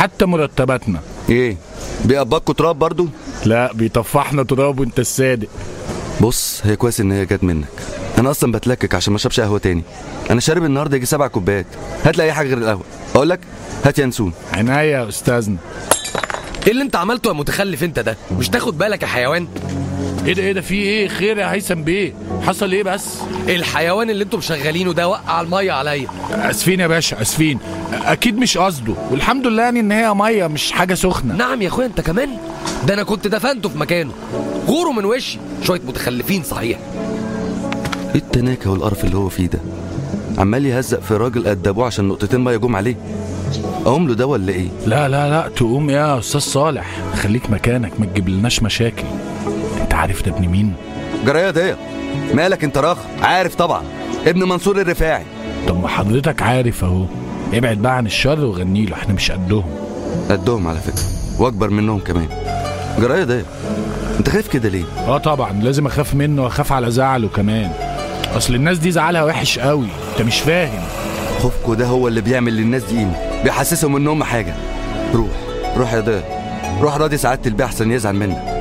حتى مرتباتنا ايه بيقبضكوا تراب برضو لا بيطفحنا تراب وانت الصادق بص هي كويس ان هي جت منك انا اصلا بتلكك عشان ما اشربش قهوه تاني انا شارب النهارده يجي سبع كوبايات هات لي اي حاجه غير القهوه اقول لك هات ينسون عناية يا استاذنا ايه اللي انت عملته يا متخلف انت ده مش تاخد بالك يا حيوان ايه ده ايه ده في ايه خير يا هيثم بيه حصل ايه بس الحيوان اللي انتوا مشغلينه ده وقع الميه عليا اسفين يا باشا اسفين اكيد مش قصده والحمد لله يعني ان هي ميه مش حاجه سخنه نعم يا اخويا انت كمان ده انا كنت دفنته في مكانه غوروا من وشي شويه متخلفين صحيح ايه التناكه والقرف اللي هو فيه ده عمال يهزق في راجل قد ابوه عشان نقطتين ميه جم عليه اقوم له ده ولا ايه لا لا لا تقوم يا استاذ صالح خليك مكانك ما تجيبلناش مشاكل انت عارف ده ابن مين جرايه ده مالك انت راخ عارف طبعا ابن منصور الرفاعي طب ما حضرتك عارف اهو ابعد بقى عن الشر وغني له احنا مش قدهم قدهم على فكره واكبر منهم كمان جرايه ده انت خايف كده ليه اه طبعا لازم اخاف منه واخاف على زعله كمان اصل الناس دي زعلها وحش قوي انت مش فاهم خوفكوا ده هو اللي بيعمل للناس دي قيمه بيحسسهم انهم حاجه روح روح يا ده روح راضي سعاده البيه احسن يزعل منك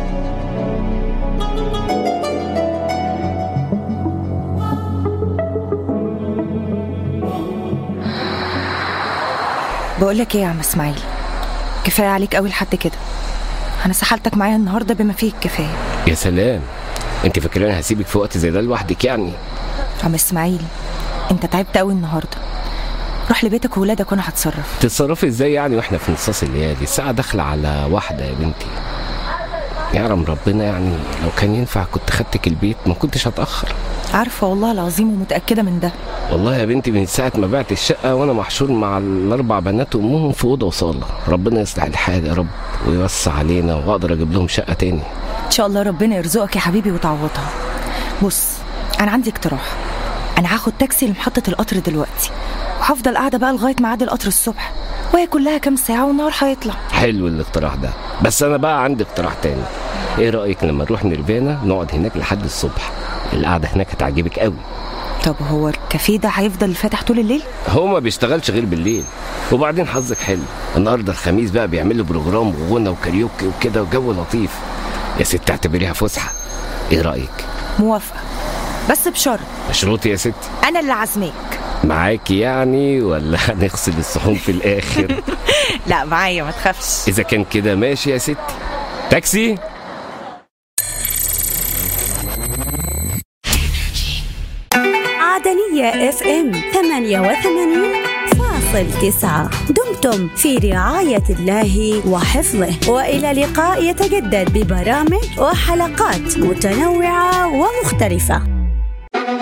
بقول لك ايه يا عم اسماعيل كفايه عليك قوي لحد كده انا سحلتك معايا النهارده بما فيه الكفايه يا سلام انت فاكراني هسيبك في وقت زي ده لوحدك يعني عم اسماعيل انت تعبت قوي النهارده روح لبيتك وولادك وانا هتصرف تتصرفي ازاي يعني واحنا في نصاص الليالي الساعه داخله على واحده يا بنتي يعلم ربنا يعني لو كان ينفع كنت خدتك البيت ما كنتش هتاخر عارفه والله العظيم ومتاكده من ده والله يا بنتي من ساعه ما بعت الشقه وانا محشور مع الاربع بنات وامهم في اوضه وصاله ربنا يصلح الحال يا رب ويوسع علينا واقدر اجيب لهم شقه تاني ان شاء الله ربنا يرزقك يا حبيبي وتعوضها بص انا عندي اقتراح انا هاخد تاكسي لمحطه القطر دلوقتي وهفضل قاعده بقى لغايه ميعاد القطر الصبح وهي كلها كام ساعه والنهار هيطلع حلو الاقتراح ده بس انا بقى عندي اقتراح تاني ايه رايك لما نروح نيرفانا نقعد هناك لحد الصبح القعده هناك هتعجبك قوي طب هو الكافيه ده هيفضل فاتح طول الليل هو ما بيشتغلش غير بالليل وبعدين حظك حلو النهارده الخميس بقى بيعملوا بروجرام وغنى وكاريوكي وكده وجو لطيف يا ست اعتبريها فسحه ايه رايك موافقه بس بشرط مشروط يا ستي انا اللي عازماك معاكي يعني ولا هنغسل الصحون في الاخر لا معايا ما تخافش اذا كان كده ماشي يا ستي تاكسي عدنية اف ام 88 فاصل تسعة دمتم في رعاية الله وحفظه وإلى لقاء يتجدد ببرامج وحلقات متنوعة ومختلفة